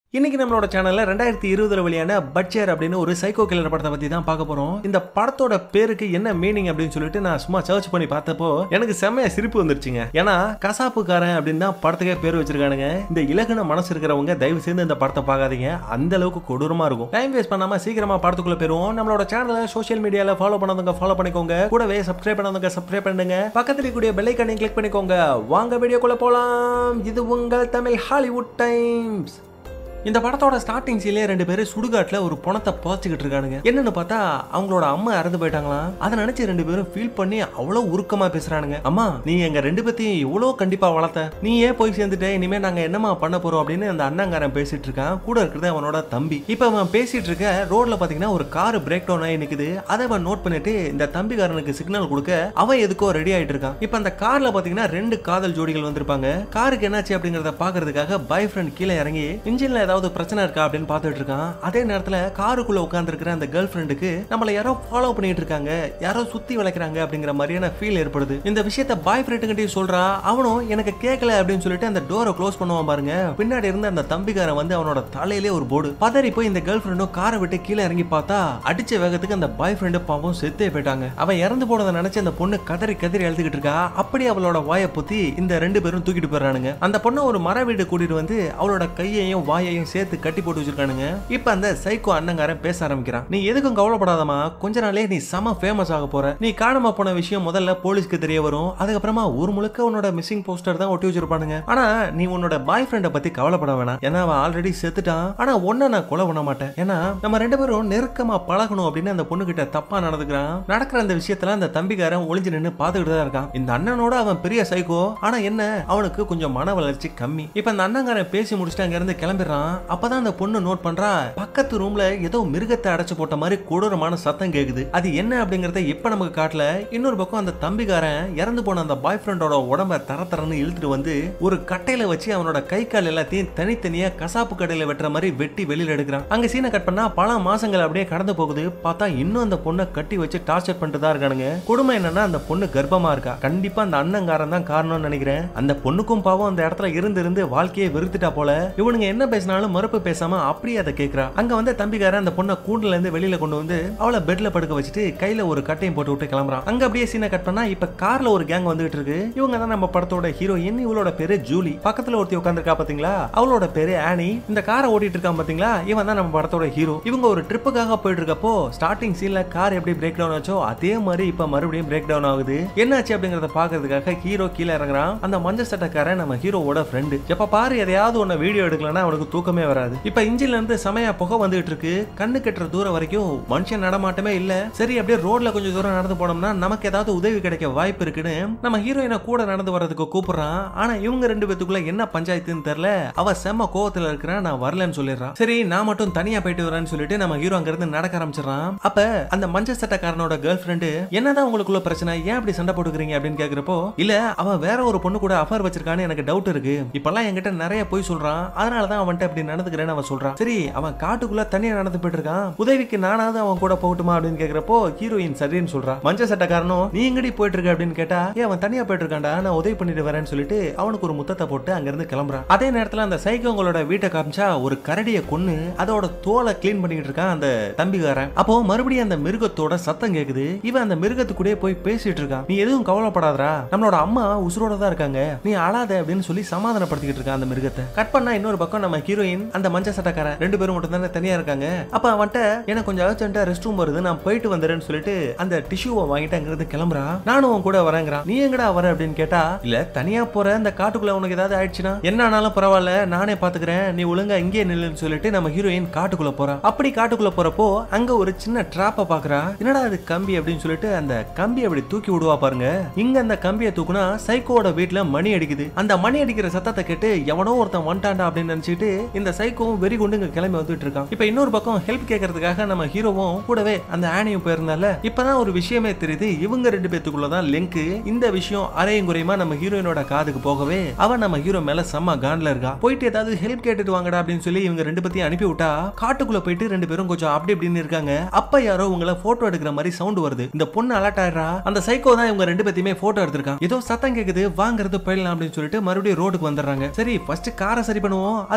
இன்னைக்கு நம்மளோட சேனல்ல ரெண்டாயிரத்தி இருபதுல வெளியான பட்ஜெட் அப்படின்னு ஒரு சைக்கோ கில்லர் படத்தை பத்தி தான் பார்க்க போறோம் இந்த படத்தோட பேருக்கு என்ன மீனிங் அப்படின்னு சொல்லிட்டு நான் சும்மா சர்ச் பண்ணி பார்த்தப்போ எனக்கு செம்மையா சிரிப்பு வந்துருச்சுங்க ஏன்னா கசாப்புக்காரன் அப்படின்னு தான் படத்துக்கே பேர் வச்சிருக்கானுங்க இந்த இலகுன மனசு இருக்கிறவங்க தயவு செய்து இந்த படத்தை பார்க்காதீங்க அந்த அளவுக்கு கொடூரமா இருக்கும் டைம் வேஸ்ட் பண்ணாம சீக்கிரமா படத்துக்குள்ள போயிருவோம் நம்மளோட சேனலை சோஷியல் மீடியால ஃபாலோ பண்ணாதவங்க ஃபாலோ பண்ணிக்கோங்க கூடவே சப்ஸ்கிரைப் பண்ணாதவங்க சப்ஸ்கிரைப் பண்ணுங்க பக்கத்துல கூடிய பெல் ஐக்கனையும் கிளிக் பண்ணிக்கோங்க வாங்க வீடியோக்குள்ள போலாம் இது உங்கள் தமிழ் ஹாலிவுட் டைம்ஸ் இந்த படத்தோட ஸ்டார்டிங் சீன்லயே ரெண்டு பேரும் சுடுகாட்டுல ஒரு பணத்தை புதைச்சிக்கிட்டு இருக்கானுங்க என்னன்னு பார்த்தா அவங்களோட அம்மா இறந்து போயிட்டாங்களாம் அதை நினைச்சு ரெண்டு பேரும் ஃபீல் பண்ணி அவ்வளவு உருக்கமா பேசுறானுங்க அம்மா நீ எங்க ரெண்டு பேத்தையும் இவ்வளவு கண்டிப்பா வளர்த்த நீ ஏன் போய் சேர்ந்துட்ட இனிமே நாங்க என்னமா பண்ண போறோம் அப்படின்னு அந்த அண்ணங்காரன் பேசிட்டு இருக்கான் கூட இருக்கிறது அவனோட தம்பி இப்ப அவன் பேசிட்டு இருக்க ரோட்ல பாத்தீங்கன்னா ஒரு கார் பிரேக் டவுன் ஆகி நிக்குது அதை அவன் நோட் பண்ணிட்டு இந்த தம்பிக்காரனுக்கு சிக்னல் கொடுக்க அவன் எதுக்கோ ரெடி ஆயிட்டு இருக்கான் இப்ப அந்த கார்ல பாத்தீங்கன்னா ரெண்டு காதல் ஜோடிகள் வந்திருப்பாங்க காருக்கு என்னாச்சு அப்படிங்கறத பாக்குறதுக்காக பாய் ஃப்ரெண்ட் கீழே இறங்கி இன்ஜின்ல ஏதாவது பிரச்சனை இருக்கா அப்படின்னு பார்த்துட்டு இருக்கான் அதே நேரத்துல காருக்குள்ள உட்கார்ந்து இருக்கிற அந்த கேர்ள் ஃப்ரெண்டுக்கு நம்மள யாரோ ஃபாலோ பண்ணிட்டு இருக்காங்க யாரோ சுத்தி வளைக்கிறாங்க அப்படிங்கிற மாதிரியான ஃபீல் ஏற்படுது இந்த விஷயத்த பாய் ஃப்ரெண்டுகிட்டயும் சொல்றா அவனும் எனக்கு கேட்கல அப்படின்னு சொல்லிட்டு அந்த டோரை க்ளோஸ் பண்ணுவான் பாருங்க பின்னாடி இருந்து அந்த தம்பிக்காரன் வந்து அவனோட தலையிலே ஒரு போர்டு பதறி போய் இந்த கேர்ள் ஃப்ரெண்டும் காரை விட்டு கீழே இறங்கி பார்த்தா அடிச்ச வேகத்துக்கு அந்த பாய் ஃப்ரெண்டு பாவம் செத்தே போயிட்டாங்க அவன் இறந்து போனதை நினைச்சு அந்த பொண்ணு கதறி கதறி எழுதுகிட்டு இருக்கா அப்படி அவளோட வாயை பொத்தி இந்த ரெண்டு பேரும் தூக்கிட்டு போறானுங்க அந்த பொண்ணை ஒரு மர வீடு கூட்டிட்டு வந்து அவளோட கையையும் வாயையும் சேர்த்து கட்டி போட்டு வச்சிருக்கானுங்க இப்ப அந்த சைக்கோ அண்ணங்காரன் பேச ஆரம்பிக்கிறான் நீ எதுக்கும் கவலைப்படாதமா கொஞ்ச நாளே நீ செம ஃபேமஸ் ஆக போற நீ காணாம போன விஷயம் முதல்ல போலீஸ்க்கு தெரிய வரும் அதுக்கப்புறமா ஊர் முழுக்க உன்னோட மிஸ்ஸிங் போஸ்டர் தான் ஒட்டி வச்சிருப்பானுங்க ஆனா நீ உன்னோட பாய் ஃப்ரெண்ட பத்தி கவலைப்பட வேணாம் ஏன்னா அவன் ஆல்ரெடி செத்துட்டான் ஆனா ஒன்ன நான் கொலை பண்ண மாட்டேன் ஏன்னா நம்ம ரெண்டு பேரும் நெருக்கமா பழகணும் அப்படின்னு அந்த பொண்ணு கிட்ட தப்பா நடந்துக்கிறான் நடக்கிற அந்த விஷயத்துல அந்த தம்பிக்காரன் ஒளிஞ்சு நின்னு பாத்துக்கிட்டு தான் இருக்கான் இந்த அண்ணனோட அவன் பெரிய சைக்கோ ஆனா என்ன அவனுக்கு கொஞ்சம் மன வளர்ச்சி கம்மி இப்ப அந்த அண்ணங்காரன் பேசி முடிச்சுட்டு அங்க இருந்து கிளம்பிடுறான் அப்பதான் அந்த பொண்ணு நோட் பண்றா பக்கத்து ரூம்ல ஏதோ மிருகத்தை அடைச்சு போட்ட மாதிரி கொடூரமான சத்தம் கேக்குது அது என்ன அப்படிங்கறத இப்ப நமக்கு காட்டல இன்னொரு பக்கம் அந்த தம்பிக்காரன் இறந்து போன அந்த பாய் ஃப்ரெண்டோட உடம்ப தர தரன்னு இழுத்துட்டு வந்து ஒரு கட்டையில வச்சு அவனோட கை கால் எல்லாத்தையும் தனித்தனியா கசாப்பு கடையில வெட்டுற மாதிரி வெட்டி வெளியில எடுக்கிறான் அங்க சீனை கட் பண்ணா பல மாசங்கள் அப்படியே கடந்து போகுது பார்த்தா இன்னும் அந்த பொண்ணை கட்டி வச்சு டார்ச்சர் பண்ணிட்டு தான் இருக்கானுங்க கொடுமை என்னன்னா அந்த பொண்ணு கர்ப்பமா இருக்கா கண்டிப்பா அந்த அண்ணங்காரன் தான் காரணம்னு நினைக்கிறேன் அந்த பொண்ணுக்கும் பாவம் அந்த இடத்துல இருந்து இருந்து வாழ்க்கையை வெறுத்துட்டா போல இவனுங்க என்ன பேசினாலும் மறுப்பு பேசாம அப்படியே அதை கேக்குறா அங்க வந்து தம்பிக்காரன் அந்த பொண்ணை கூண்டுல இருந்து வெளியில கொண்டு வந்து அவளை பெட்ல படுக்க வச்சுட்டு கையில ஒரு கட்டையும் போட்டு விட்டு கிளம்புறான் அங்க அப்படியே சீனை கட் பண்ணா இப்ப கார்ல ஒரு கேங் வந்துகிட்டு இருக்கு இவங்க தான் நம்ம படத்தோட ஹீரோயின் இவளோட பேரு ஜூலி பக்கத்துல ஒருத்தி உட்காந்துருக்கா பாத்தீங்களா அவளோட பேரு ஆனி இந்த காரை ஓட்டிட்டு இருக்கான் பாத்தீங்களா இவன் தான் நம்ம படத்தோட ஹீரோ இவங்க ஒரு ட்ரிப்புக்காக போயிட்டு இருக்கப்போ ஸ்டார்டிங் சீன்ல கார் எப்படி பிரேக் டவுன் ஆச்சோ அதே மாதிரி இப்ப மறுபடியும் பிரேக் டவுன் ஆகுது என்னாச்சு அப்படிங்கறத பாக்குறதுக்காக ஹீரோ கீழே இறங்குறான் அந்த மஞ்சள் சட்டக்காரன் நம்ம ஹீரோவோட ஃப்ரெண்டு எப்ப பாரு எதையாவது ஒன்னு வீடியோ எடுக்கலன்னா அவனுக்கு தூக்கமே வராது இப்ப இன்ஜின்ல இருந்து செமையா புகை வந்துகிட்டு இருக்கு கண்ணு கட்டுற தூரம் வரைக்கும் மனுஷன் நடமாட்டமே இல்ல சரி அப்படியே ரோட்ல கொஞ்சம் தூரம் நடந்து போனோம்னா நமக்கு ஏதாவது உதவி கிடைக்க வாய்ப்பு இருக்குன்னு நம்ம ஹீரோயினை கூட நடந்து வர்றதுக்கு கூப்பிடுறான் ஆனா இவங்க ரெண்டு பேத்துக்குள்ள என்ன பஞ்சாயத்துன்னு தெரியல அவ செம்ம கோவத்துல இருக்கிறான் நான் வரலன்னு சொல்லிடுறான் சரி நான் மட்டும் தனியா போயிட்டு வரேன்னு சொல்லிட்டு நம்ம ஹீரோ அங்க இருந்து நடக்க ஆரம்பிச்சிடறான் அப்ப அந்த மஞ்சள் சட்டக்காரனோட கேர்ள் ஃப்ரெண்டு என்னதான் உங்களுக்குள்ள பிரச்சனை ஏன் அப்படி சண்டை போட்டுக்கிறீங்க அப்படின்னு கேக்குறப்போ இல்ல அவன் வேற ஒரு பொண்ணு கூட அஃபர் வச்சிருக்கான்னு எனக்கு டவுட் இருக்கு இப்பெல்லாம் என்கிட்ட நிறைய போய் சொல்றான் அதனாலதான் அவன்கிட்ட அப்படி நடந்துக்கிறேன்னு அவன் சொல்றான் சரி அவன் காட்டுக்குள்ள தனியா நடந்து போயிட்டு இருக்கான் உதவிக்கு நானாவது அவன் கூட போகட்டுமா அப்படின்னு கேக்குறப்போ ஹீரோயின் சரின்னு சொல்றான் மஞ்சள் சட்டக்காரனும் நீ எங்கடி போயிட்டு இருக்க அப்படின்னு கேட்டா ஏன் அவன் தனியா போயிட்டு இருக்கான்டா நான் உதவி பண்ணிட்டு வரேன்னு சொல்லிட்டு அவனுக்கு ஒரு முத்தத்தை போட்டு அங்க இருந்து கிளம்புறான் அதே நேரத்துல அந்த சைக்கோங்களோட வீட்டை காமிச்சா ஒரு கரடியை கொன்னு அதோட தோலை க்ளீன் பண்ணிட்டு இருக்கான் அந்த தம்பிக்காரன் அப்போ மறுபடியும் அந்த மிருகத்தோட சத்தம் கேக்குது இவன் அந்த மிருகத்துக்கூடயே போய் பேசிட்டு இருக்கான் நீ எதுவும் கவலைப்படாதடா நம்மளோட அம்மா உசுரோட தான் இருக்காங்க நீ அழாத அப்படின்னு சொல்லி சமாதானப்படுத்திக்கிட்டு இருக்கான் அந்த மிருகத்தை கட் பண்ணா இன்னொரு பக்கம் நம்ம ஹீரோயின் அந்த மஞ்சள் சட்டக்காரன் ரெண்டு பேரும் மட்டும் தானே தனியா இருக்காங்க அப்ப அவன்கிட்ட எனக்கு கொஞ்சம் அர்ஜென்ட்டா ரெஸ்ட் ரூம் வருது நான் போயிட்டு வந்துடுறேன்னு சொல்லிட்டு அந்த டிஷ்யூவை வாங்கிட்டு அங்கிருந்து கிளம்புறா நானும் உன் கூட வரேங்கிறான் நீ எங்கடா வர அப்படின்னு கேட்டா இல்ல தனியா போற அந்த காட்டுக்குள்ள உனக்கு ஏதாவது ஆயிடுச்சுன்னா என்ன ஆனாலும் பரவாயில்ல நானே பாத்துக்கிறேன் நீ ஒழுங்கா இங்கே நில்லுன்னு சொல்லிட்டு நம்ம ஹீரோயின் காட்டுக்குள்ள போறா அப்படி காட்டுக்குள்ள போறப்போ அங்க ஒரு சின்ன டிராப்ப பாக்குறா என்னடா அது கம்பி அப்படின்னு சொல்லிட்டு அந்த கம்பி அப்படி தூக்கி விடுவா பாருங்க இங்க அந்த கம்பியை தூக்குனா சைக்கோட வீட்டுல மணி அடிக்குது அந்த மணி அடிக்கிற சத்தத்தை கேட்டு எவனோ ஒருத்தன் வந்துட்டான்டா அப்படின்னு நினைச்சிட்டு இந்த சைக்கோவும் வெறி கொண்டு இங்க கிளம்பி வந்துட்டு இருக்கான் இப்ப இன்னொரு பக்கம் ஹெல்ப் கேட்கறதுக்காக நம்ம ஹீரோவும் கூடவே அந்த ஆனியும் போயிருந்தால இப்பதான் ஒரு விஷயமே தெரியுது இவங்க ரெண்டு பேத்துக்குள்ளதான் லிங்க் இந்த விஷயம் அரையும் குறையுமா நம்ம ஹீரோயினோட காதுக்கு போகவே அவன் நம்ம ஹீரோ மேல செம்ம காண்ட்ல இருக்கா போயிட்டு ஏதாவது ஹெல்ப் கேட்டுட்டு வாங்கடா அப்படின்னு சொல்லி இவங்க ரெண்டு பத்தியும் அனுப்பி விட்டா காட்டுக்குள்ள போயிட்டு ரெண்டு பேரும் கொஞ்சம் அப்படி இப்படின்னு இருக்காங்க அப்ப யாரோ உங்களை போட்டோ எடுக்கிற மாதிரி சவுண்ட் வருது இந்த பொண்ணு அலர்ட் ஆயிடுறா அந்த சைக்கோ தான் இவங்க ரெண்டு பேத்தையுமே போட்டோ எடுத்திருக்கான் ஏதோ சத்தம் கேக்குது வாங்குறது போயிடலாம் அப்படின்னு சொல்லிட்டு மறுபடியும் ரோடுக்கு வந்துடுறாங்க சரி ஃபர்ஸ்ட் காரை சரி பண்ணுவோம் அதுக்கப்புறம் ஏதோ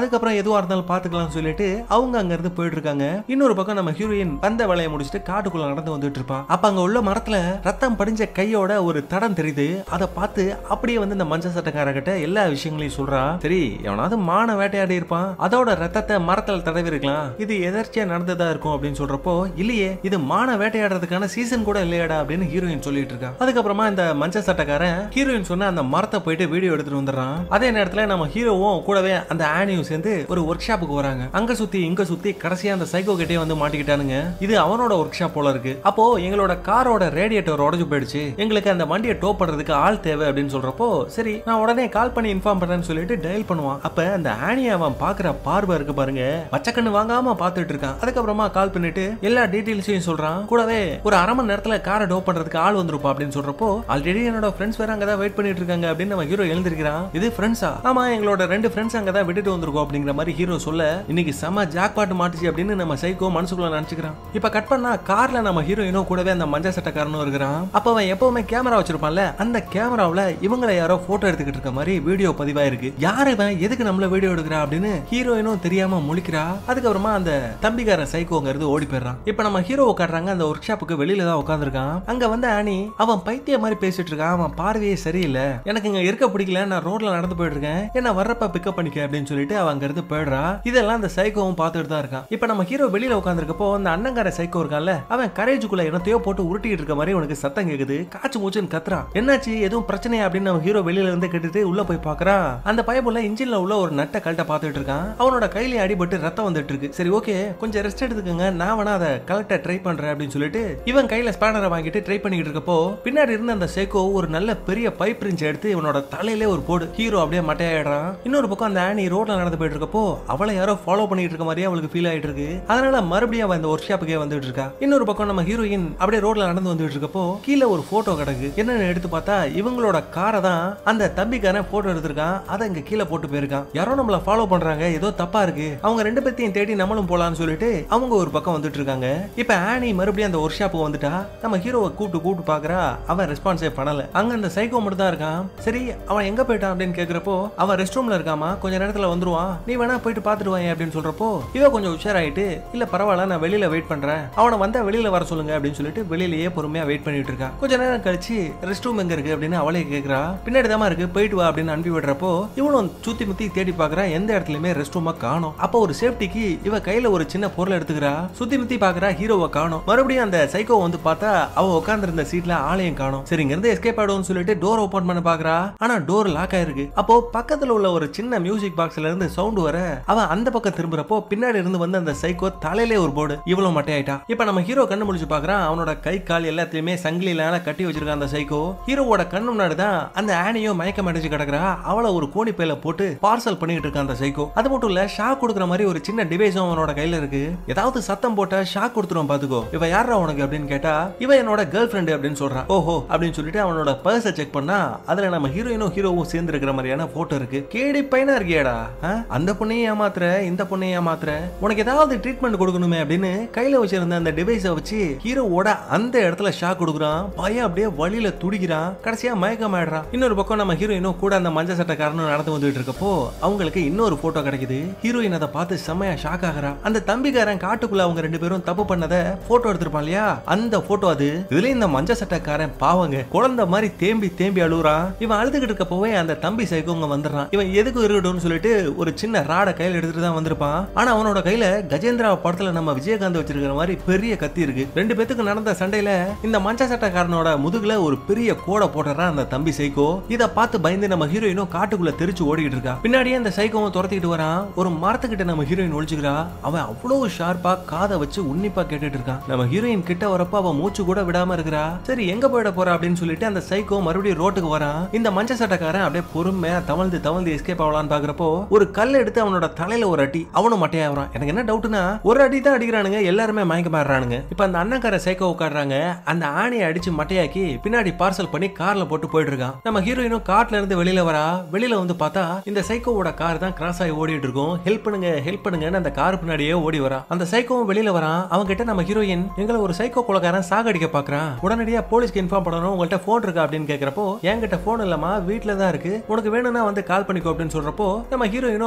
எதுவா இருந்தாலும் பாத்துக்கலாம்னு சொல்லிட்டு அவங்க அங்க இருந்து போயிட்டு இருக்காங்க இன்னொரு பக்கம் நம்ம ஹீரோயின் வந்த வேலையை முடிச்சுட்டு காட்டுக்குள்ள நடந்து வந்துட்டு இருப்பா அப்ப அங்க உள்ள மரத்துல ரத்தம் படிஞ்ச கையோட ஒரு தடம் தெரியுது அதை பார்த்து அப்படியே வந்து இந்த மஞ்சள் சட்டக்காரர்கிட்ட எல்லா விஷயங்களையும் சொல்றா சரி எவனாவது மான வேட்டையாடி இருப்பான் அதோட ரத்தத்தை மரத்துல தடவி இருக்கலாம் இது எதர்ச்சியா நடந்ததா இருக்கும் அப்படின்னு சொல்றப்போ இல்லையே இது மான வேட்டையாடுறதுக்கான சீசன் கூட இல்லையாடா அப்படின்னு ஹீரோயின் சொல்லிட்டு இருக்கா அதுக்கப்புறமா இந்த மஞ்சள் சட்டக்காரன் ஹீரோயின் சொன்ன அந்த மரத்தை போயிட்டு வீடியோ எடுத்துட்டு வந்துடுறான் அதே நேரத்துல நம்ம ஹீரோவும் கூடவே அந்த ஆனியும் சேர்ந்து ஒரு ஒர்க் ஷாப்புக்கு வராங்க அங்க சுத்தி இங்க சுத்தி கடைசியா அந்த சைக்கோ கிட்டே வந்து மாட்டிக்கிட்டானுங்க இது அவனோட ஒர்க் ஷாப் போல இருக்கு அப்போ எங்களோட காரோட ரேடியேட்டர் உடஞ்சு போயிடுச்சு எங்களுக்கு அந்த வண்டியை டோ பண்றதுக்கு ஆள் தேவை அப்படின்னு சொல்றப்போ சரி நான் உடனே கால் பண்ணி இன்ஃபார்ம் பண்றேன்னு சொல்லிட்டு டயல் பண்ணுவான் அப்ப அந்த ஆனியை அவன் பாக்குற பார்வை இருக்கு பாருங்க பச்சைக்கண்ணு வாங்காம பாத்துட்டு இருக்கான் அதுக்கப்புறமா கால் பண்ணிட்டு எல்லா டீடைல்ஸையும் சொல்றான் கூடவே ஒரு அரை மணி நேரத்துல காரை டோ பண்றதுக்கு ஆள் வந்துருப்பா அப்படின்னு சொல்றப்போ ஆல்ரெடி என்னோட ஃப்ரெண்ட்ஸ் வேற அங்கதான் வெயிட் பண்ணிட்டு இருக்காங்க அப்படின்னு நம்ம ஹீரோ எழுந்திருக்கிறான் இது ஃப்ரெண்ட்ஸா ஆமா எங்களோட ரெண்டு ஃப்ரெண்ட்ஸ் அங்கதான் விட்டுட்டு வந்திருக்கோம் அப்படிங்கிற மாதிரி ஹீரோ சொல்ல இன்னைக்கு செம ஜாக் பாட்டு மாட்டுச்சு அப்படின்னு நம்ம சைக்கோ மனசுக்குள்ள நினைச்சுக்கிறான் இப்ப கட் பண்ணா கார்ல நம்ம ஹீரோயினும் கூடவே அந்த மஞ்சள் சட்டக்காரனும் இருக்கிறான் அப்ப அவன் எப்பவுமே கேமரா வச்சிருப்பான்ல அந்த கேமராவுல இவங்களை யாரோ போட்டோ எடுத்துக்கிட்டு இருக்க மாதிரி வீடியோ பதிவாயிருக்கு யார் இவன் எதுக்கு நம்மள வீடியோ எடுக்கிறா அப்படின்னு ஹீரோயினும் தெரியாம முழிக்கிறா அதுக்கப்புறமா அந்த தம்பிக்காரன் சைக்கோங்கிறது ஓடி போயிடுறான் இப்ப நம்ம ஹீரோ உட்காடுறாங்க அந்த ஒர்க் ஷாப்புக்கு வெளியில தான் உட்காந்துருக்கான் அங்க வந்து ஆனி அவன் பைத்திய மாதிரி பேசிட்டு இருக்கான் அவன் பார்வையே சரியில்லை எனக்கு இங்க இருக்க பிடிக்கல நான் ரோட்ல நடந்து போயிட்டு இருக்கேன் என்ன வர்றப்ப பிக்கப் பண்ணிக்க அப்படின்னு சொல்லிட்டு அவன் அங்க இருந்து போயிடுறா இதெல்லாம் அந்த சைக்கோவும் பார்த்துட்டு தான் இருக்கான் இப்ப நம்ம ஹீரோ வெளியில உட்காந்துருக்கப்போ அந்த அண்ணங்கார சைக்கோ இருக்கான்ல அவன் கரேஜுக்குள்ள என்னத்தையோ போட்டு உருட்டிட்டு இருக்க மாதிரி உனக்கு சத்தம் கேக்குது காச்சு மூச்சுன்னு கத்துறான் என்னாச்சு எதுவும் பிரச்சனையா அப்படின்னு நம்ம ஹீரோ வெளியில இருந்து கேட்டுட்டு உள்ள போய் பாக்குறான் அந்த பயபுள்ள இன்ஜின்ல உள்ள ஒரு நட்டை கழட்ட பார்த்துட்டு இருக்கான் அவனோட கையில அடிபட்டு ரத்தம் வந்துட்டு இருக்கு சரி ஓகே கொஞ்சம் ரெஸ்ட் எடுத்துக்கங்க நான் வேணா அதை கலெக்ட ட்ரை பண்றேன் அப்படின்னு சொல்லிட்டு இவன் கையில ஸ்பேனரை வாங்கிட்டு ட்ரை பண்ணிக்கிட்டு இருக்கப்போ பின்னாடி இருந்த அந்த சேக்கோ ஒரு நல்ல பெரிய பைப் ரிஞ்ச் எடுத்து இவனோட தலையிலே ஒரு போடு ஹீரோ அப்படியே மட்டையாயிடுறான் இன்னொரு பக்கம் அந்த ஆனி ரோட்ல நடந்து போயிட்டு இருக்கப்போ அவளை யாரோ ஃபாலோ பண்ணிட்டு இருக்க மாதிரியே அவளுக்கு ஃபீல் ஆயிட்டு இருக்கு அதனால மறுபடியும் அவன் இந்த ஒர்க் ஷாப்புக்கே வந்துட்டு இருக்கா இன்னொரு பக்கம் நம்ம ஹீரோயின் அப்படியே ரோட்ல நடந்து வந்துட்டு இருக்கப்போ கீழே ஒரு போட்டோ கிடக்கு என்னன்னு எடுத்து பார்த்தா இவங்களோட காரை தான் அந்த தம்பிக்காரன் போட்டோ எடுத்திருக்கான் அதை இங்க கீழே போட்டு போயிருக்கான் யாரோ நம்மள ஃபாலோ பண்றாங்க ஏதோ தப்பா இருக்கு அவங்க ரெண்டு பேத்தையும் தேடி நம்மளும் போலாம்னு சொல்லிட்டு அவங்க ஒரு பக்கம் வந்துட்டு இருக்காங்க இப்ப ஆனி மறுபடியும் அந்த ஒர்க் ஷாப்புக்கு வந்துட்டா நம்ம ஹீரோவை கூப்பிட்டு கூப்பிட்டு பாக்குறா அவன் ரெஸ்பான்ஸே பண்ணல அங்க அந்த சைக்கோ மட்டும் தான் இருக்கான் சரி அவன் எங்க போயிட்டான் அப்படின்னு கேக்குறப்போ அவன் ரெஸ்ட் ரூம்ல இருக்காமா கொஞ்ச நேரத்துல வந்துருவான் நீ வேணா போயிட்டு பாத்துட்டு வாங்க அப்படின்னு சொல்றப்போ இவ கொஞ்சம் உஷாராயிட்டு இல்ல பரவாயில்ல நான் வெளியில வெயிட் பண்றேன் அவனை வந்தா வெளியில வர சொல்லுங்க அப்படின்னு சொல்லிட்டு வெளியிலேயே பொறுமையா வெயிட் பண்ணிட்டு இருக்கா கொஞ்ச நேரம் கழிச்சு ரெஸ்ட் ரூம் எங்க இருக்கு அப்படின்னு அவளே கேக்குறா பின்னாடி தான் இருக்கு போயிட்டு வா அப்படின்னு அனுப்பி விடுறப்போ இவனும் சுத்தி முத்தி தேடி பாக்குறா எந்த இடத்துலயுமே ரெஸ்ட் ரூமா காணும் அப்போ ஒரு சேஃப்டிக்கு இவ கையில ஒரு சின்ன பொருள் எடுத்துக்கிறா சுத்தி முத்தி பாக்குறா ஹீரோவை காணும் மறுபடியும் அந்த சைக்கோ வந்து பார்த்தா அவ உட்கார்ந்திருந்த சீட்ல ஆளையும் காணும் சரி இங்க இருந்து எஸ்கேப் ஆயிடும்னு சொல்லிட்டு டோர் ஓபன் பண்ண பாக்குறா ஆனா டோர் லாக் ஆயிருக்கு அப்போ பக்கத்துல உள்ள ஒரு சின்ன மியூசிக் பாக்ஸ்ல இருந்து சவுண்ட் வர அவன் அந்த பக்கம் திரும்புறப்போ பின்னாடி இருந்து வந்து அந்த சைக்கோ தலையிலே ஒரு போர்டு இவ்வளவு மட்டையாயிட்டா இப்ப நம்ம ஹீரோ கண்ணு முழிச்சு பாக்குறான் அவனோட கை கால் எல்லாத்தையுமே சங்கிலியில கட்டி வச்சிருக்கான் அந்த சைக்கோ ஹீரோவோட கண்ணு முன்னாடி தான் அந்த ஆனியோ மயக்கம் அடைஞ்சு கிடக்குறா அவளை ஒரு கோணி பையில போட்டு பார்சல் பண்ணிட்டு இருக்கான் அந்த சைக்கோ அது மட்டும் இல்ல ஷாக் கொடுக்குற மாதிரி ஒரு சின்ன டிவைஸும் அவனோட கையில இருக்கு ஏதாவது சத்தம் போட்டா ஷாக் கொடுத்துருவோம் பாத்துக்கோ இவ யாரா உனக்கு அப்படின்னு கேட்டா இவ என்னோட கேர்ள் ஃப்ரெண்டு அப்படின்னு சொல்றான் ஓஹோ அப்படின்னு சொல்லிட்டு அவனோட பர்ஸை செக் பண்ணா அதுல நம்ம ஹீரோயினும் ஹீரோவும் சேர்ந்து இருக்கிற மாதிரியான போட்டோ இருக்கு கேடி பையனா இருக்கியாடா ஆ? அந்த பொண்ணையும் ஏமாத்துற இந்த பொண்ணையும் ஏமாத்துற உனக்கு ஏதாவது ட்ரீட்மெண்ட் கொடுக்கணுமே அப்படின்னு கையில வச்சிருந்த அந்த டிவைஸை வச்சு ஹீரோவோட அந்த இடத்துல ஷாக் கொடுக்குறான் பையன் அப்படியே வழியில துடிக்கிறான் கடைசியா மயக்கம் ஆயிடுறான் இன்னொரு பக்கம் நம்ம ஹீரோயினும் கூட அந்த மஞ்சள் சட்டக்காரனும் நடந்து வந்துட்டு இருக்கப்போ அவங்களுக்கு இன்னொரு போட்டோ கிடைக்குது ஹீரோயின் அதை பார்த்து செம்மையா ஷாக் ஆகுறா அந்த தம்பிக்காரன் காட்டுக்குள்ள அவங்க ரெண்டு பேரும் தப்பு பண்ணத போட்டோ எடுத்திருப்பான் இல்லையா அந்த போட்டோ அது இதுல இந்த மஞ்சள் சட்டக்காரன் பாவங்க குழந்தை மாதிரி தேம்பி தேம்பி அழுகுறான் இவன் அழுதுகிட்டு இருக்கப்போவே அந்த தம்பி சைக்கோங்க வந்துடுறான் இவன் எதுக்கு இருக்கட்டும்னு சொல்லிட்டு ஒரு சின்ன ராடை கையில எடுத்துட்டு தான் வந்திருப்பான் ஆனா அவனோட கையில கஜேந்திரா படத்துல நம்ம விஜயகாந்த் வச்சிருக்கிற மாதிரி பெரிய கத்தி இருக்கு ரெண்டு பேத்துக்கு நடந்த சண்டையில இந்த மஞ்சள் சட்டக்காரனோட முதுகுல ஒரு பெரிய கோடை போட்டுறான் அந்த தம்பி சைக்கோ இத பார்த்து பயந்து நம்ம ஹீரோயினும் காட்டுக்குள்ள தெரிச்சு ஓடிக்கிட்டு இருக்கா பின்னாடியே அந்த சைக்கோவும் துரத்திக்கிட்டு வரான் ஒரு மரத்துக்கிட்ட நம்ம ஹீரோயின் ஒழிச்சுக்கிறா அவன் அவ்வளவு ஷார்ப்பா காதை வச்சு உன்னிப்பா கேட்டுட்டு இருக்கான் நம்ம ஹீரோயின் கிட்ட வரப்ப அவன் மூச்சு கூட விடாம இருக்கிறா சரி எங்க போயிட போறா அப்படின்னு சொல்லிட்டு அந்த சைக்கோ மறுபடியும் ரோட்டுக்கு வரான் இந்த மஞ்சள் சட்டக்காரன் அப்படியே பொறுமையா தவழ்ந்து தவழ்ந்து எஸ்கேப் ஆகலான்னு பாக்குறப்போ ஒரு கல் எடுத்து அவனோட தலையில ஒரு அடி அவனும் மட்டையாகிறான் எனக்கு என்ன டவுட்னா ஒரு அடி தான் அடிக்கிறானுங்க எல்லாருமே மயக்க மாறுறானுங்க இப்ப அந்த அண்ணன்கார சைக்கோ உட்காடுறாங்க அந்த ஆணையை அடிச்சு மட்டையாக்கி பின்னாடி பார்சல் பண்ணி கார்ல போட்டு போயிட்டு இருக்கான் நம்ம ஹீரோயினும் கார்ல இருந்து வெளியில வரா வெளியில வந்து பார்த்தா இந்த சைக்கோவோட கார் தான் கிராஸ் ஆகி ஓடிட்டு இருக்கும் ஹெல்ப் பண்ணுங்க ஹெல்ப் பண்ணுங்கன்னு அந்த கார் பின்னாடியே ஓடி வரா அந்த சைக்கோவும் வெளியில வரான் அவங்க கிட்ட நம்ம ஹீரோயின் எங்களை ஒரு சைக்கோ கொலகாரன் சாகடிக்க பாக்குறான் உடனடியா போலீஸ்க்கு இன்ஃபார்ம் பண்ணணும் உங்கள்ட்ட போன் இருக்கா அப்படின்னு கேக்குறப்போ என்கிட்ட போன் இல்லமா வீட்ல தான் இருக்கு உனக்கு வேணும்னா வந்து கால் பண்ணிக்கோ அப்படின்னு சொல்றப்போ நம்ம ஹீரோயினும் அந்த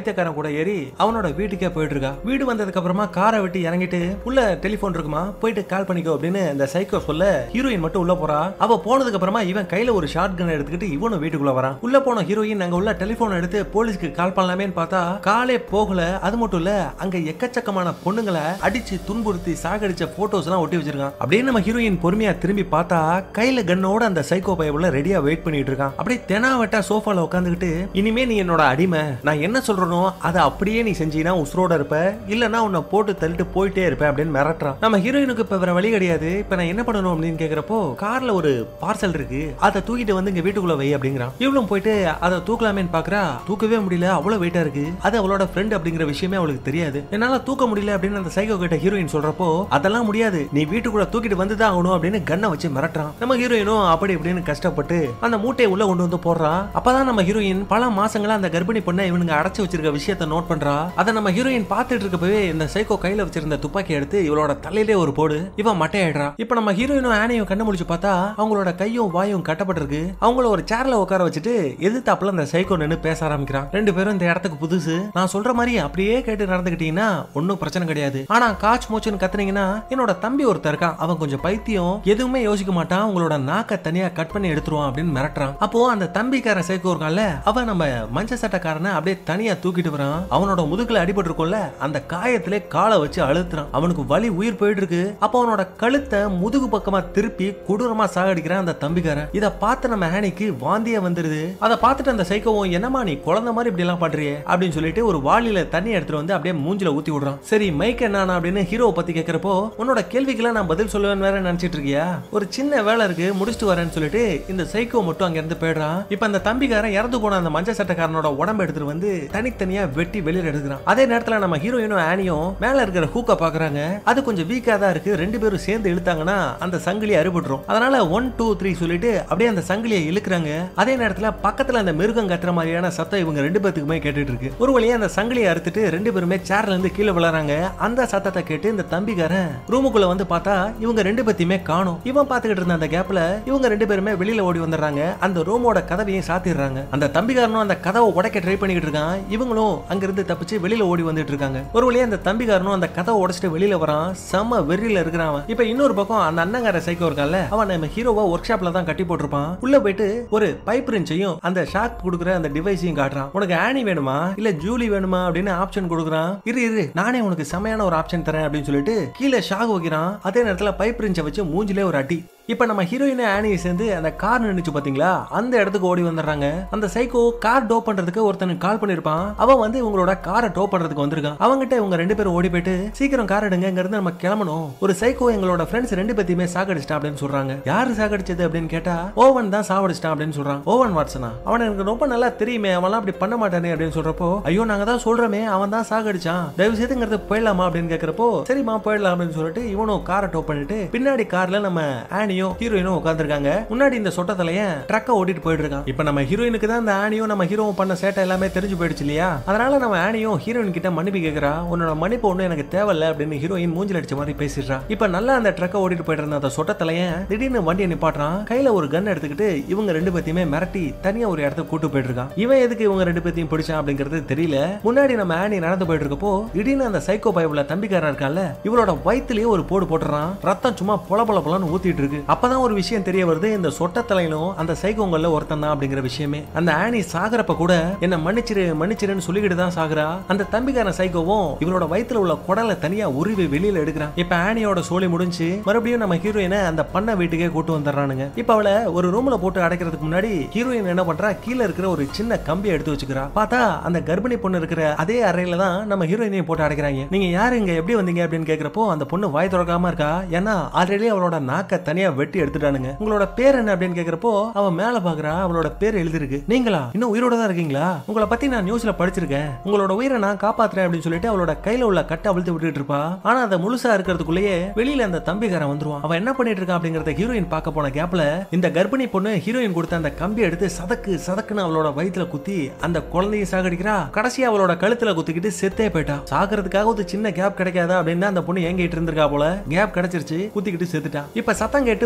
பைத்தியக்காரன் கூட ஏறி அவனோட வீட்டுக்கே போயிட்டு இருக்கா வீடு வந்ததுக்கு அப்புறமா காரை விட்டு இறங்கிட்டு உள்ள டெலிபோன் இருக்குமா போயிட்டு கால் பண்ணிக்கோ அப்படின்னு இந்த சைக்கோ சொல்ல ஹீரோயின் மட்டும் உள்ள போறா அவ போனதுக்கு அப்புறமா இவன் கையில ஒரு ஷார்ட் கன் எடுத்துக்கிட்டு இவனும் வீட்டுக்குள்ள வரான் உள்ள போன ஹீரோயின் அங்க உள்ள டெலிபோன் எடுத்து போலீஸ்க்கு கால் பண்ணலாமேன்னு பார்த்தா காலே போகல அது மட்டும் இல்ல அங்க எக்கச்சக்கமான பொண்ணுங்களை அடிச்சு துன்புறுத்தி சாகடிச்ச போட்டோஸ் எல்லாம் ஒட்டி வச்சிருக்கான் அப்படியே நம்ம ஹீரோயின் பொறுமையா திரும்பி பார்த்தா கையில கன்னோட அந்த சைக்கோ பையவுல ரெடியா வெயிட் பண்ணிட்டு இருக்கான் அப்படியே தெனாவட்டா சோஃபால உட்காந்துக்கிட்டு இனிமே நீ என்னோட அடிமை நான் என்ன சொல்றனோ அதை அப்படியே நீ செஞ்சீனா உசுரோட இருப்ப இல்லனா உன்னை போட்டு தள்ளிட்டு போயிட்டே இருப்ப அப்படின்னு மிரட்டுறான் நம்ம ஹீரோயினுக்கு இப்ப வேற வழி கிடையாது இப்ப நான் என்ன பண்ணணும் அப்படின்னு கேக்குறப்போ கார்ல ஒரு பார்சல் இருக்கு அதை தூக்கிட்டு வந்து இங்க வீட்டுக்குள்ள வை அப்படிங்கிறான் இவளும் போயிட்டு அதை தூக்கலாமேன்னு பாக்குறா தூக்கவே முடியல அவ்வளவு வெயிட்டா இருக்கு அது அவளோட ஃப்ரெண்ட் அப்படிங்கிற விஷயமே அவளுக்கு தெரியாது என்னால தூக்க முடியல அப்படின்னு அந்த சைக்கோ கிட்ட ஹீரோயின் சொல்றப்போ அதெல்லாம் முடியாது நீ வீட்டுக்குள்ள தூக்கிட்டு வந்துதான் ஆகணும் அப்படின்னு கண்ணை வச்சு மிரட்டுறான் நம்ம ஹீரோயினும் அப்படி இப்படின்னு கஷ்டப்பட்டு அந்த மூட்டையை உள்ள கொண்டு வந்து போடுறான் அப்பதான் நம்ம ஹீரோயின் பல மாசங்களா அந்த கர்ப்பிணி பொண்ணை இவனுங்க அடைச்சு வச்சிருக்க விஷயத்த நோட் பண்றா அதை நம்ம ஹீரோயின் பார்த்துட்டு இருக்கப்பவே இந்த சைக்கோ கையில வச்சிருந்த துப்பாக்கி எடுத்து இவளோட தலையிலே ஒரு போடு இவன் மட்டையாயிடுறா இப்ப நம்ம ஹீரோயினும் ஆனையும் கண்ணு முடிச்சு பார்த்தா அவங்களோட கையும் வாயும் கட்டப்பட்டிருக்கு அவங்கள ஒரு சேர்ல உட்கார வச்சுட்டு எதிர்த்தாப்புல அந்த சைக்கோ நின்னு பேச ஆரம்பிக்கிறான் ரெண்டு பேரும் இந்த இடத்துக்கு புதுசு நான் சொல்ற மாதிரி அப்படியே கேட்டு நடந்துக்கிட்டீங்கன்னா ஒன்னும் பிரச்சனை கிடையாது ஆனா காச் மூச்சுன்னு கத்துனீங்கன்னா என்னோட தம்பி ஒருத்தர் இருக்கான் அவன் கொஞ்சம் பைத்தியம் எதுவுமே யோசிக்க மாட்டான் உங்களோட நாக்க தனியா கட் பண்ணி எடுத்துருவான் அப்படின்னு மிரட்டுறான் அப்போ அந்த தம்பிக்காரன் சைக்கோ இருக்கான்ல அவன் நம்ம மஞ்ச சட்டக்காரனை அப்படியே தனியா தூக்கிட்டு வரான் அவனோட முதுகுல அடிபட்டு இருக்கும்ல அந்த காயத்திலே காலை வச்சு அழுத்துறான் அவனுக்கு வலி உயிர் போயிட்டு இருக்கு அப்போ அவனோட கழுத்தை முதுகு பக்கமா திருப்பி கொடூரமா சாகடிக்கிறான் அந்த தம்பிக்காரன் இத பார்த்து நம்ம ஹேனிக்கு வாந்தியே வந்துருது அதை பார்த்துட்டு அந்த சைக்கோவும் என்னமா நீ குழந்தை மாதிரி இப்படி எல்லாம் பண்றியே அப்படின்னு சொல்லிட்டு ஒரு வாளியில தண்ணி எடுத்துட்டு வந்து அப்படியே மூஞ்சில ஊத்தி விடுறான் சரி மைக் என்ன அப்படின்னு ஹீரோ பத்தி கேக்குறப்போ உன்னோட கேள்விக்கெல்லாம் நான் பதில் சொல்லுவேன் வேற நினைச்சிட்டு இருக்கியா ஒரு சின்ன வேலை இருக்கு முடிச்சுட்டு வரேன்னு சொல்லிட்டு இந்த சைக்கோ மட்டும் அங்க இருந்து போயிடுறான் இப்ப அந்த தம்பிக்காரன் இறந்து போன அந்த மஞ்சள் சட்டக்காரனோட உடம்பு எடுத்துட்டு வந்து தனித்தனியா வெட்டி வெளியில எடுக்கிறான் அதே நேரத்துல நம்ம ஹீரோயினும் ஆனியும் மேல இருக்கிற ஹூக்க பாக்குறாங்க அது கொஞ்சம் வீக்கா தான் இருக்கு ரெண்டு பேரும் சேர்ந்து இழுத்தாங்கன்னா அந்த சங்கிலி அறுபட்டுரும் அதனால ஒன் டூ த்ரீ சொல்லிட்டு அப்படியே அந்த சங்கிலியை இழுக்கிறாங்க அதே நேரத்துல பக்கத்துல அந்த மிருகம் கத்துற மாதிரியான சத்தம் இவங்க ரெண்டு பேத்துக்குமே கேட்டுட்டு இருக்கு ஒரு வழியா அந்த சங்கிலியை அறுத்துட்டு ரெண்டு பேருமே சேர்ல இருந்து கீழே விழறாங்க அந்த சத்தத்தை கேட்டு இந்த தம்பிக்காரன் ரூமுக்குள்ள வந்து பார்த்தா இவங்க ரெண்டு பேத்தையுமே காணும் இவன் பாத்துக்கிட்டு இருந்த அந்த கேப்ல இவங்க ரெண்டு பேருமே வெளியில ஓடி வந்துடுறாங்க அந்த ரூமோட கதவையும் சாத்திடுறாங்க அந்த தம்பிக்காரனும் அந்த கதவை உடைக்க ட்ரை பண்ணிக்கிட்டு இருக்கான் இவங்களும் அங்க இருந்து தப்பிச்சு வெளியில ஓடி வந்துட்டு இருக்காங்க ஒரு வழியா அந்த தம்பிக்காரனும் அந்த கதவை உடைச்சிட்டு வெளியில வரான் செம்ம வெறியில இருக்கிறான் அவன் இப்ப இன்னொரு பக்கம் அந்த அண்ணங்கார சைக்கோ இருக்கான்ல அவன் நம்ம ஹீரோவை ஒர்க் ஷாப்ல தான் கட்டி போட்டிருப்பான் உள்ள போயிட்டு ஒரு பைப் ரிஞ்சையும் அந்த ஷாக் கொடுக்குற அந்த டிவைஸையும் காட்டுறான் உனக்கு ஆனி வேணுமா இல்ல ஜூலி வேணுமா அப்படின்னு ஆப்ஷன் கொடுக்குறான் இரு இரு நானே உனக்கு செமையான ஒரு ஆப்ஷன் தரேன் அப்படின்னு சொல்லிட்டு கீழே ஷாக் வைக்கிறான் அதே நேரத்துல பைப் ரிஞ்சை வச்சு மூஞ்சிலே ஒரு அடி இப்ப நம்ம ஹீரோயின் ஆனியை சேர்ந்து அந்த கார் நின்னுச்சு பாத்தீங்களா அந்த இடத்துக்கு ஓடி வந்துடுறாங்க அந்த சைக்கோ கார் டோ பண்றதுக்கு ஒருத்தனுக்கு கால் பண்ணிருப்பான் அவன் வந்து இவங்களோட காரை டோ பண்றதுக்கு வந்திருக்கான் அவங்கிட்ட இவங்க ரெண்டு பேரும் ஓடி போயிட்டு சீக்கிரம் கார் எடுங்க இங்க இருந்து நம்ம கிளம்பணும் ஒரு சைக்கோ எங்களோட ஃப்ரெண்ட்ஸ் ரெண்டு பேத்தையுமே சாகடிச்சிட்டான் அப்படின்னு சொல்றாங்க யாரு சாகடிச்சது அப்படின்னு கேட்டா ஓவன் தான் சாவடிச்சிட்டான் அப்படின்னு சொல்றான் ஓவன் வாட்சனா அவன் எனக்கு ரொம்ப நல்லா தெரியுமே அவன்லாம் அப்படி பண்ண மாட்டானே அப்படின்னு சொல்றப்போ ஐயோ நாங்க தான் சொல்றோமே அவன் தான் சாகடிச்சான் தயவு செய்துங்கிறது போயிடலாமா அப்படின்னு கேக்குறப்போ சரிம்மா போயிடலாம் அப்படின்னு சொல்லிட்டு இவனும் காரை டோ பண்ணிட்டு பின்னாடி கார்ல நம்ம ஆனியும் ஹீரோயினும் உட்காந்துருக்காங்க முன்னாடி இந்த சொட்ட தலையன் ட்ரக்க ஓட்டிட்டு போயிட்டு இருக்கான் இப்ப நம்ம ஹீரோயினுக்கு தான் இந்த ஆனியும் நம்ம ஹீரோவும் பண்ண சேட்டை எல்லாமே தெரிஞ்சு போயிடுச்சு இல்லையா அதனால நம்ம ஆனியும் ஹீரோயின் கிட்ட மன்னிப்பு கேக்குறா உன்னோட மன்னிப்பு ஒண்ணு எனக்கு தேவையில்ல அப்படின்னு ஹீரோயின் மூஞ்சில் அடிச்ச மாதிரி பேசிடுறா இப்ப நல்லா அந்த ட்ரக்க ஓட்டிட்டு போயிட்டு இருந்த அந்த சொட்ட தலையன் திடீர்னு வண்டியை நிப்பாட்டுறான் கையில ஒரு கன் எடுத்துக்கிட்டு இவங்க ரெண்டு பேத்தையுமே மிரட்டி தனியா ஒரு இடத்துக்கு கூட்டு போயிட்டு இருக்கான் இவன் எதுக்கு இவங்க ரெண்டு பேத்தையும் பிடிச்சான் அப்படிங்கிறது தெரியல முன்னாடி நம்ம ஆனி நடந்து போயிட்டு இருக்கப்போ திடீர்னு அந்த சைக்கோ பைபிள தம்பிக்காரன் இருக்கான்ல இவளோட வயித்துலயே ஒரு போடு போட்டுறான் ரத்தம் சும்மா பொல பொல பொலன்னு ஊத்திட்டு இருக்கு அப்பதான் ஒரு விஷயம் தெரிய வருது இந்த சொட்ட தலையிலும் அந்த சைக்கோங்கல்ல ஒருத்தன் தான் அப்படிங்கிற விஷயமே அந்த ஆனி சாகரப்ப கூட என்ன மன்னிச்சிரு மன்னிச்சிருன்னு சொல்லிக்கிட்டு தான் சாகுறா அந்த தம்பிக்காரன் சைக்கோவும் இவளோட வயித்துல உள்ள குடலை தனியா உருவி வெளியில எடுக்கிறான் இப்ப ஆனியோட சோழி முடிஞ்சு மறுபடியும் நம்ம ஹீரோயினை அந்த பண்ண வீட்டுக்கே கூட்டு வந்துடுறானுங்க இப்ப அவளை ஒரு ரூம்ல போட்டு அடைக்கிறதுக்கு முன்னாடி ஹீரோயின் என்ன பண்றா கீழே இருக்கிற ஒரு சின்ன கம்பியை எடுத்து வச்சுக்கிறா பார்த்தா அந்த கர்ப்பிணி பொண்ணு இருக்கிற அதே அறையில தான் நம்ம ஹீரோயினையும் போட்டு அடைக்கிறாங்க நீங்க யாரு இங்க எப்படி வந்தீங்க அப்படின்னு கேக்குறப்போ அந்த பொண்ணு வாய் திறக்காம இருக்கா ஏன்னா ஆல்ரெடி அவளோட நாக்க தனியா வெட்டி எடுத்துட்டானுங்க உங்களோட பேர் என்ன அப்படின்னு கேக்குறப்போ அவ மேல பாக்குறா அவளோட பேர் எழுதிருக்கு நீங்களா இன்னும் உயிரோட தான் இருக்கீங்களா உங்களை பத்தி நான் நியூஸ்ல படிச்சிருக்கேன் உங்களோட உயிரை நான் காப்பாத்துறேன் அப்படின்னு சொல்லிட்டு அவளோட கையில உள்ள கட்டை அவிழ்த்து விட்டுட்டு இருப்பா ஆனா அதை முழுசா இருக்கிறதுக்குள்ளேயே வெளியில அந்த தம்பிக்காரன் வந்துருவான் அவன் என்ன பண்ணிட்டு இருக்கான் அப்படிங்கறத ஹீரோயின் பார்க்க போன கேப்ல இந்த கர்ப்பிணி பொண்ணு ஹீரோயின் கொடுத்த அந்த கம்பி எடுத்து சதக்கு சதக்குன்னு அவளோட வயித்துல குத்தி அந்த குழந்தைய சாகடிக்கிறா கடைசியா அவளோட கழுத்துல குத்திக்கிட்டு செத்தே போயிட்டா சாகிறதுக்காக ஒரு சின்ன கேப் கிடைக்காதா அப்படின்னு அந்த பொண்ணு ஏங்கிட்டு இருந்திருக்கா போல கேப் கிடைச்சிருச்சு குத்திக்கிட்டு செத்துட்டா இப்ப சத்தம் கேட்டு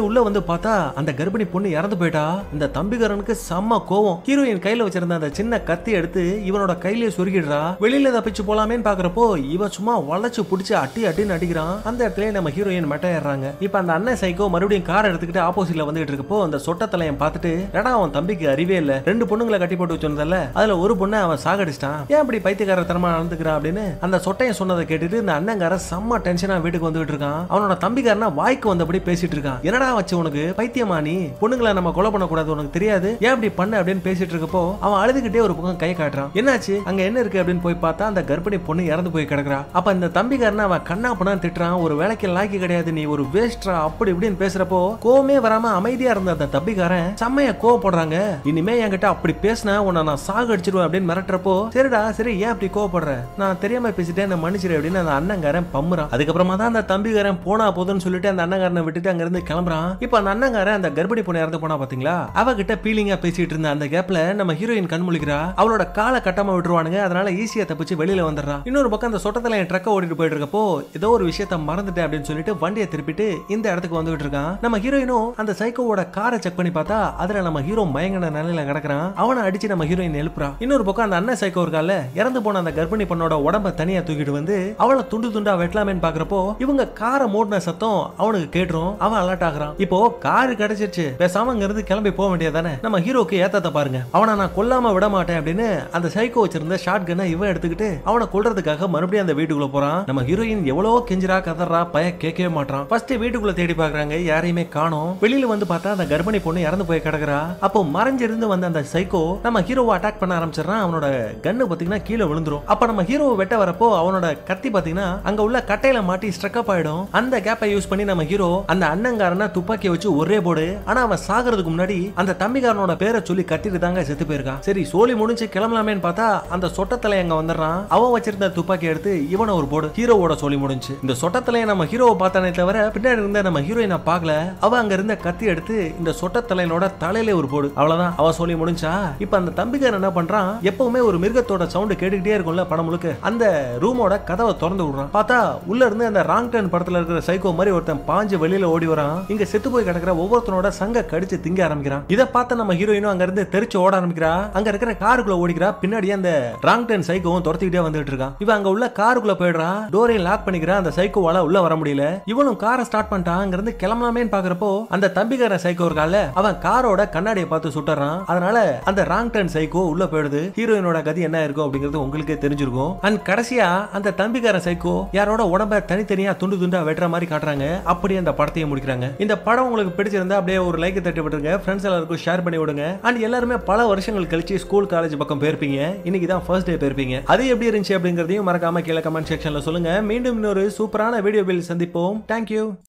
உள்ள வந்து பார்த்தா அந்த கர்ப்பிணி பொண்ணு இறந்து போயிட்டா இந்த தம்பிகாரனுக்கு செம்ம கோவம் ஹீரோயின் கையில வச்சிருந்த அந்த சின்ன கத்தி எடுத்து இவனோட கையிலேயே சொருகிடுறா வெளியில தப்பிச்சு போலாமேன்னு பாக்குறப்போ இவ சும்மா வளைச்சு புடிச்சு அட்டி அட்டின்னு அடிக்கிறான் அந்த இடத்துல நம்ம ஹீரோயின் மெட்டையிடுறாங்க இப்ப அந்த அண்ணன் சைக்கோ மறுபடியும் கார் எடுத்துக்கிட்டு ஆப்போசிட்ல வந்துட்டு இருக்கப்போ அந்த சொட்ட தலையன் பார்த்துட்டு ஏடா அவன் தம்பிக்கு அறிவே இல்ல ரெண்டு பொண்ணுங்களை கட்டி போட்டு வச்சிருந்தல அதுல ஒரு பொண்ணை அவன் சாகடிச்சிட்டான் ஏன் அப்படி பைத்தியக்காரத்தனமா நடந்துக்கிறான் அப்படின்னு அந்த சொட்டையன் சொன்னதை கேட்டுட்டு இந்த அண்ணங்கார செம்ம டென்ஷனா வீட்டுக்கு வந்துட்டு இருக்கான் அவனோட தம்பிக்காரனா வாய்க்கு வந்தபடி பேசிட்டு இருக்கான் என்னடா வச்சு உனக்கு பைத்தியமா நீ பொண்ணுங்களை நம்ம கொலை பண்ணக்கூடாது உனக்கு தெரியாது ஏன் இப்படி பண்ண அப்படின்னு பேசிட்டு இருக்கப்போ அவன் அழுதுகிட்டே ஒரு பக்கம் கை காட்டுறான் என்னாச்சு அங்க என்ன இருக்கு அப்படின்னு போய் பார்த்தா அந்த கர்ப்பிணி பொண்ணு இறந்து போய் கிடக்குறா அப்ப இந்த தம்பிக்காரன அவன் கண்ணா பண்ணா திட்டுறான் ஒரு வேலைக்கு லாக்கி கிடையாது நீ ஒரு வேஸ்ட்ரா அப்படி இப்படின்னு பேசுறப்போ கோவமே வராம அமைதியா இருந்த அந்த தம்பிக்காரன் செம்மைய கோவப்படுறாங்க இனிமே என்கிட்ட அப்படி பேசினா உன்னை நான் சாக அடிச்சிருவேன் அப்படின்னு மிரட்டுறப்போ சரிடா சரி ஏன் அப்படி கோவப்படுற நான் தெரியாம பேசிட்டேன் என்ன மன்னிச்சிரு அப்படின்னு அந்த அண்ணங்காரன் பம்முறான் அதுக்கப்புறமா தான் அந்த தம்பிக்காரன் போனா போதும்னு சொல்லிட்டு அந்த அண்ணங்காரனை விட்டுட்டு அங்க இருந்து கிளம்புறான் இப்போ அந்த அண்ணங்காரன் அந்த கர்ப்பிணி பொண்ணு இறந்து போனா பாத்தீங்களா அவகிட்ட பீலிங்கா பேசிட்டு இருந்த அந்த கேப்ல நம்ம ஹீரோயின் கண் முழிக்கிறா அவளோட காலை கட்டாம விட்டுருவானுங்க அதனால ஈஸியா தப்பிச்சு வெளியில வந்துடுறான் இன்னொரு பக்கம் அந்த சொட்டத்துல என் ட்ரக்க ஓடிட்டு போயிட்டு இருக்கப்போ ஏதோ ஒரு விஷயத்த மறந்துட்டேன் அப்படின்னு சொல்லிட்டு வண்டியை திருப்பிட்டு இந்த இடத்துக்கு வந்துகிட்டு இருக்கான் நம்ம ஹீரோயினும் அந்த சைக்கோவோட காரை செக் பண்ணி பார்த்தா அதுல நம்ம ஹீரோ மயங்கின நிலையில கிடக்குறான் அவனை அடிச்சு நம்ம ஹீரோயின் எழுப்புறான் இன்னொரு பக்கம் அந்த அண்ணன் சைக்கோ இருக்கால இறந்து போன அந்த கர்ப்பிணி பொண்ணோட உடம்ப தனியா தூக்கிட்டு வந்து அவளை துண்டு துண்டா வெட்டலாமேன்னு பாக்குறப்போ இவங்க காரை மூடின சத்தம் அவனுக்கு கேட்டுரும் அவன் அலர்ட் ஆகுறான் இப்போ காரு கிடைச்சிருச்சு பேசாம அங்க இருந்து கிளம்பி போக வேண்டியதானே நம்ம ஹீரோக்கு ஏத்தத்தை பாருங்க அவனை நான் கொல்லாம விட மாட்டேன் அப்படின்னு அந்த சைக்கோ வச்சிருந்த ஷார்ட் கன்னை இவன் எடுத்துக்கிட்டு அவனை கொல்றதுக்காக மறுபடியும் அந்த வீட்டுக்குள்ள போறான் நம்ம ஹீரோயின் எவ்வளவோ கெஞ்சிரா கதறா பய கேட்கவே மாட்டான் ஃபர்ஸ்ட் வீட்டுக்குள்ள தேடி பாக்குறாங்க யாரையுமே காணோம் வெளியில வந்து பார்த்தா அந்த கர்ப்பிணி பொண்ணு இறந்து போய் கிடக்குறா அப்போ மறைஞ்சிருந்து வந்த அந்த சைக்கோ நம்ம ஹீரோவை அட்டாக் பண்ண ஆரம்பிச்சிடறான் அவனோட கன்னு பாத்தீங்கன்னா கீழே விழுந்துரும் அப்ப நம்ம ஹீரோவை வெட்ட வரப்போ அவனோட கத்தி பாத்தீங்கன்னா அங்க உள்ள கட்டையில மாட்டி ஸ்ட்ரக் அப் ஆயிடும் அந்த கேப்பை யூஸ் பண்ணி நம்ம ஹீரோ அந்த அண்ணங்காரனை துப்பாக்கியை வச்சு ஒரே போடு ஆனா அவன் சாகிறதுக்கு முன்னாடி அந்த தம்பிக்காரனோட பேரை சொல்லி கட்டிட்டு தாங்க செத்து போயிருக்கான் சரி சோலி முடிஞ்சு கிளம்பலாமேன்னு பார்த்தா அந்த சொட்டத்தலை அங்க வந்துடுறான் அவன் வச்சிருந்த துப்பாக்கி எடுத்து இவனை ஒரு போடு ஹீரோவோட சோலி முடிஞ்சு இந்த சொட்டத்தலையை நம்ம ஹீரோவை பார்த்தானே தவிர பின்னாடி இருந்த நம்ம ஹீரோயினை பார்க்கல அவ அங்க இருந்த கத்தி எடுத்து இந்த சொட்டத்தலையனோட தலையில ஒரு போடு அவ்வளவுதான் அவ சொல்லி முடிஞ்சா இப்ப அந்த தம்பிக்காரன் என்ன பண்றான் எப்பவுமே ஒரு மிருகத்தோட சவுண்ட் கேட்டுக்கிட்டே இருக்கும்ல படம் முழுக்க அந்த ரூமோட கதவை திறந்து விடுறான் பார்த்தா உள்ள இருந்து அந்த ராங் டர்ன் படத்துல இருக்கிற சைக்கோ மாதிரி ஒருத்தன் பாஞ்சு வெளியில ஓடி வரான் இங்க செத்து போய் கிடக்குற ஒவ்வொருத்தனோட சங்க கடிச்சு திங்க ஆரம்பிக்கிறான் இதை பார்த்த நம்ம ஹீரோயினும் அங்க இருந்து தெரிச்சு ஓட ஆரம்பிக்கிறா அங்க இருக்கிற காருக்குள்ள ஓடிக்கிறா பின்னாடியே அந்த ராங் டர்ன் சைக்கோவும் துரத்திக்கிட்டே வந்துட்டு இருக்கான் இவன் அங்க உள்ள காருக்குள்ள போயிடுறா டோரையும் லாக் பண்ணிக்கிறா அந்த சைக்கோவால உள்ள வர முடியல இவனும் காரை ஸ்டார்ட் பண்ணிட்டான் அங்க இருந்து கிளம்பலாமேன்னு பாக்குறப்போ அந்த தம்பிக்காரன் சைக்கோ இருக்கால அவன் காரோட கண்ணாடியை பார்த்து சுட்டுறான் அதனால அந்த ராங் டர்ன் சைக்கோ உள்ள போயிடுது ஹீரோயினோட கதி என்ன இருக்கும் அப்படிங்கிறது உங்களுக்கே தெரிஞ்சிருக்கும் அண்ட் கடைசியா அந்த தம்பிக்காரன் சைக்கோ யாரோட உடம்ப தனித்தனியா துண்டு துண்டா வெட்டுற மாதிரி காட்டுறாங்க அப்படி அந்த படத்தையும் முடிக்கிறாங்க இந்த படம் உங்களுக்கு பிடிச்சிருந்தா அப்படியே ஒரு லைக் தட்டி விட்டுருங்க ஃப்ரெண்ட்ஸ் எல்லாருக்கும் ஷேர் பண்ணி விடுங்க அண்ட் எல்லாருமே பல வருஷங்கள் கழிச்சு ஸ்கூல் காலேஜ் பக்கம் போயிருப்பீங்க இன்னைக்கு தான் ஃபர்ஸ்ட் டே போயிருப்பீங்க அது எப்படி இருந்துச்சு அப்படிங்கிறதையும் மறக்காம கீழே கமெண்ட் செக்ஷன்ல சொல்லுங்க மீண்டும் இன்னொரு சூப்பரான வீடியோ பில் சந்திப்போம் தேங்க்யூ